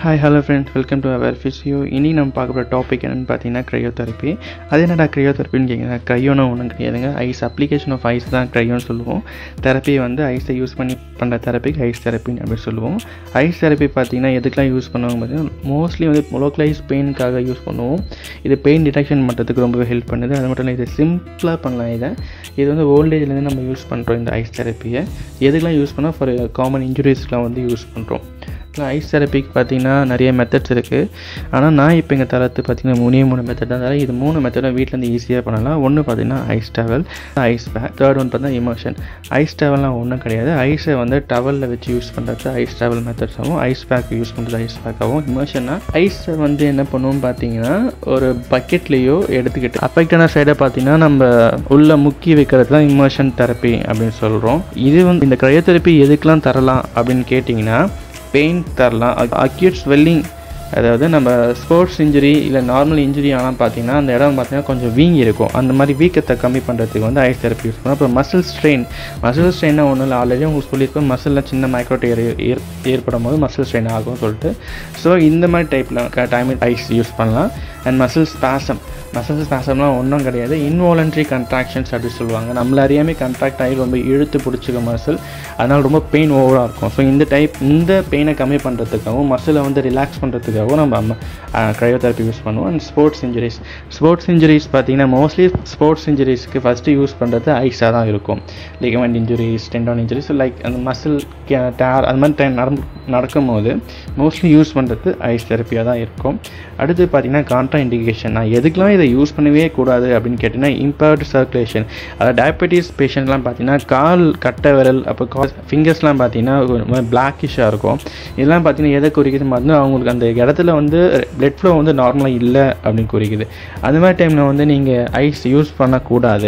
hi hello friends welcome to our physio இனி நம்ம பார்க்க போகிற டாபிக் என்னென்னு பார்த்தீங்கன்னா க்ரையோதெரப்பி அது என்னடா க்ரையோதெரப்பின்னு கேட்குறேன் க்ரையோனா ஒன்றும் கிடையாதுங்க ஐஸ் அப்ளிகேஷன் ஆஃப் ஐஸ் தான் க்ரையோன்னு சொல்லுவோம் தெரப்பி வந்து ஐஸை யூஸ் பண்ணி பண்ணுற தெரப்பிக்கு ஐஸ் தெரப்பின்னு அப்படின்னு சொல்லுவோம் ஐஸ் தெரப்பி பார்த்தீங்கன்னா எதுக்கெலாம் யூஸ் பண்ணுவாங்க பார்த்தீங்கன்னா மோஸ்ட்லி வந்து லோக்கலைஸ் பெயினுக்காக யூஸ் பண்ணுவோம் இது பெயின் டிடெக்ஷன் பண்ணுறதுக்கு ரொம்பவே ஹெல்ப் பண்ணுது அது மட்டும் இல்லை இது சிம்பிளாக பண்ணலாம் இதை இது வந்து ஓல்டேஜ்லேருந்து நம்ம யூஸ் பண்ணுறோம் இந்த ஐஸ் தெரப்பியை எதுக்கெலாம் யூஸ் பண்ணால் ஃபார் காமன் இன்ஜுரிஸ்க்கெலாம் வந்து யூஸ் பண்ணுறோம் ஐஸ் தெரப்பிக்கு பார்த்தீங்கன்னா நிறைய மெத்தட்ஸ் இருக்குது ஆனால் நான் இப்போ இங்கே தரத்து பார்த்தீங்கன்னா மூணே மூணு மெத்தட் தான் தரேன் இது மூணு மெத்தடும் வீட்டிலேருந்து ஈஸியாக பண்ணலாம் ஒன்று பார்த்தீங்கன்னா ice towel ice pack third one பார்த்தீங்கன்னா இமோஷன் ஐஸ் டவல்லாம் ஒன்றும் கிடையாது ஐஸை வந்து டவலில் வச்சு யூஸ் பண்ணுறது ஐஸ் டவல் மெத்தட்ஸ் ஆகும் ஐஸ் பேக் யூஸ் பண்ணுறது ஐஸ் பேக் ஆகும் இமோஷன்னா ஐஸை வந்து என்ன பண்ணுவோம் பார்த்தீங்கன்னா ஒரு பக்கெட்லேயோ எடுத்துக்கிட்டு அஃபெக்டான சைடை பார்த்தீங்கன்னா நம்ம உள்ள முக்கி வைக்கிறது தான் இமோஷன் தெரப்பி அப்படின்னு சொல்கிறோம் இது வந்து இந்த க்ரையோதெரப்பி எதுக்கெலாம் தரலாம் அப்படின்னு கேட்டிங்கன்னா பெயின் தரலாம் அக்யூட் ஸ்வெல்லிங் அதாவது நம்ம ஸ்போர்ட்ஸ் இன்ஜுரி இல்லை நார்மல் இன்ஜுரி ஆனால் பார்த்தீங்கன்னா அந்த இடம் பார்த்தீங்கன்னா கொஞ்சம் வீங்கி இருக்கும் அந்த மாதிரி வீக்கத்தை கம்மி பண்ணுறதுக்கு வந்து ஐஸ் தெரப்பி யூஸ் பண்ணோம் அப்புறம் மசில் ஸ்ட்ரெயின் மசில் ஸ்ட்ரெயினாக ஒன்றும் இல்லை ஆல்ரெடி உங்களுக்கு சொல்லியிருக்கோம் மசிலில் சின்ன மைக்ரோட்டேர் ஏற் ஏற்படும் போது மசில் ஸ்ட்ரெயின் ஆகும்னு சொல்லிட்டு ஸோ இந்த மாதிரி டைப்பில் டைம் ஐஸ் யூஸ் பண்ணலாம் அண்ட் மசில் ஸ்பாசம் மசில் ஸ்பாசம்லாம் ஒன்றும் கிடையாது இன்வாலன்ட்ரி கன்ட்ராக்ஷன்ஸ் அப்படி சொல்லுவாங்க நம்மள அறியாமல் கன்ட்ராக்ட் ஆகி ரொம்ப இழுத்து பிடிச்சிக்க மசில் அதனால் ரொம்ப பெயின் ஓவராக இருக்கும் ஸோ இந்த டைப் இந்த பெயினை கம்மி பண்ணுறதுக்காகவும் மசிலை வந்து ரிலாக்ஸ் பண்ணுறதுக்காகவும் நம்ம க்ரையோதெரப்பி யூஸ் பண்ணுவோம் and sports injuries sports injuries பார்த்தீங்கன்னா மோஸ்ட்லி ஸ்போர்ட்ஸ் இன்ஜுரிஸ்க்கு ஃபஸ்ட்டு யூஸ் பண்ணுறது ஐஸாக தான் இருக்கும் ligament injuries tendon injuries like அந்த மசில் டேர் அது மாதிரி டைம் நடந்து நடக்கும்போது மோஸ்ட்லி யூஸ் பண்ணுறது ஐஸ் தெரப்பியாக தான் இருக்கும் அடுத்து பார்த்தீங்கன்னா கான்ட்ரா இண்டிகேஷன் நான் எதுக்கெலாம் இதை யூஸ் பண்ணவே கூடாது அப்படின்னு கேட்டிங்கன்னா இம்பேர்டு சர்க்குலேஷன் அதாவது டயபெட்டிஸ் பேஷண்ட்லாம் பார்த்தீங்கன்னா கால் கட்டை விரல் அப்போ கா ஃபிங்கர்ஸ்லாம் பார்த்தீங்கன்னா பிளாக்கிஷாக இருக்கும் இதெல்லாம் பார்த்தீங்கன்னா எதை குறிக்குது பார்த்தீங்கன்னா அவங்களுக்கு அந்த இடத்துல வந்து பிளட் ஃப்ளோ வந்து நார்மலாக இல்லை அப்படின்னு குறிக்குது அந்த மாதிரி டைமில் வந்து நீங்கள் ஐஸ் யூஸ் பண்ணக்கூடாது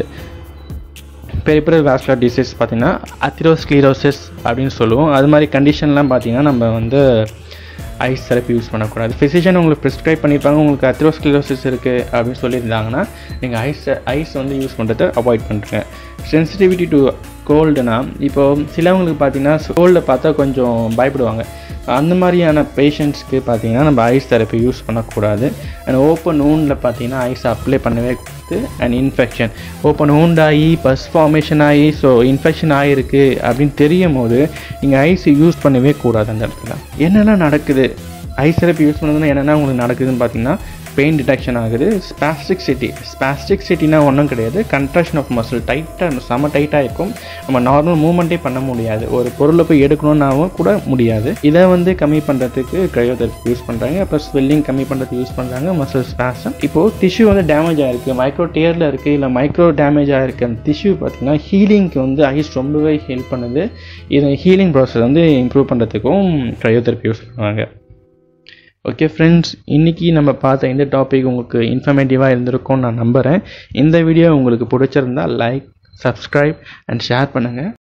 பெரிபரல் வாஸ்குலர் டிசீஸ் பார்த்தீங்கன்னா அத்திரோஸ்க்ளீரோசிஸ் அப்படின்னு சொல்லுவோம் அது மாதிரி கண்டிஷன்லாம் பார்த்தீங்கன்னா நம்ம வந்து ஐஸ் தெரப்பி யூஸ் பண்ணக்கூடாது ஃபிசிஷியன் உங்களுக்கு ப்ரிஸ்கிரைப் பண்ணியிருப்பாங்க உங்களுக்கு அத்ரோஸ்கிலோசிஸ் இருக்குது அப்படின்னு சொல்லியிருந்தாங்கன்னா நீங்கள் ஐஸ் ஐஸ் வந்து யூஸ் பண்ணுறதை அவாய்ட் பண்ணுறேங்க சென்சிட்டிவிட்டி டு கோல்டுனா இப்போது சிலவங்களுக்கு பார்த்தீங்கன்னா கோல்டை பார்த்தா கொஞ்சம் பயப்படுவாங்க அந்த மாதிரியான பேஷண்ட்ஸ்க்கு பார்த்தீங்கன்னா நம்ம ஐஸ் தெரப்பி யூஸ் பண்ணக்கூடாது அண்ட் ஓப்பன் ஊனில் பார்த்தீங்கன்னா ஐஸ் அப்ளை பண்ணவே கூடாது அண்ட் இன்ஃபெக்ஷன் ஓப்பன் ஊண்ட் ஆகி பஸ் ஃபார்மேஷன் ஆகி ஸோ இன்ஃபெக்ஷன் ஆகிருக்கு அப்படின்னு தெரியும் போது நீங்கள் ஐஸ் யூஸ் பண்ணவே கூடாது அந்த இடத்துல என்னெல்லாம் நடக்குது ஐஸ் தெரப்பி யூஸ் பண்ணதுன்னா என்னென்ன உங்களுக்கு நடக்குதுன்னு பார்த்தீங்கன்னா பெயின் டிடெக்ஷன் ஆகுது ஸ்பாஸ்டிக் சிட்டி ஸ்பாஸ்டிக் சிட்டினா ஒன்றும் கிடையாது கன்ட்ராக்ஷன் ஆஃப் மசில் டைட்டாக செம டைட்டாக இருக்கும் நம்ம நார்மல் மூவ்மெண்ட்டே பண்ண முடியாது ஒரு பொருளை போய் எடுக்கணுன்னாவும் கூட முடியாது இதை வந்து கம்மி பண்ணுறதுக்கு க்ரையோதெரப்பி யூஸ் பண்ணுறாங்க அப்புறம் ஸ்வெல்லிங் கம்மி பண்ணுறதுக்கு யூஸ் பண்ணுறாங்க மசில் ஸ்பாசம் இப்போது டிஷ்யூ வந்து டேமேஜ் ஆகிருக்கு மைக்ரோ டேரில் இருக்குது இல்லை மைக்ரோ டேமேஜ் ஆகிருக்கு அந்த டிஷ்யூ பார்த்திங்கன்னா ஹீலிங்க்கு வந்து ஐஸ் ரொம்பவே ஹெல்ப் பண்ணுது இது ஹீலிங் ப்ராசஸ் வந்து இம்ப்ரூவ் பண்ணுறதுக்கும் க்ரையோதெரப்பி யூஸ் பண்ணுவாங்க ஓகே ஃப்ரெண்ட்ஸ் இன்றைக்கி நம்ம பார்த்த இந்த டாபிக் உங்களுக்கு இன்ஃபர்மேட்டிவாக இருந்திருக்கும்னு நான் நம்புகிறேன் இந்த வீடியோ உங்களுக்கு பிடிச்சிருந்தா லைக் சப்ஸ்கிரைப் அண்ட் ஷேர் பண்ணுங்கள்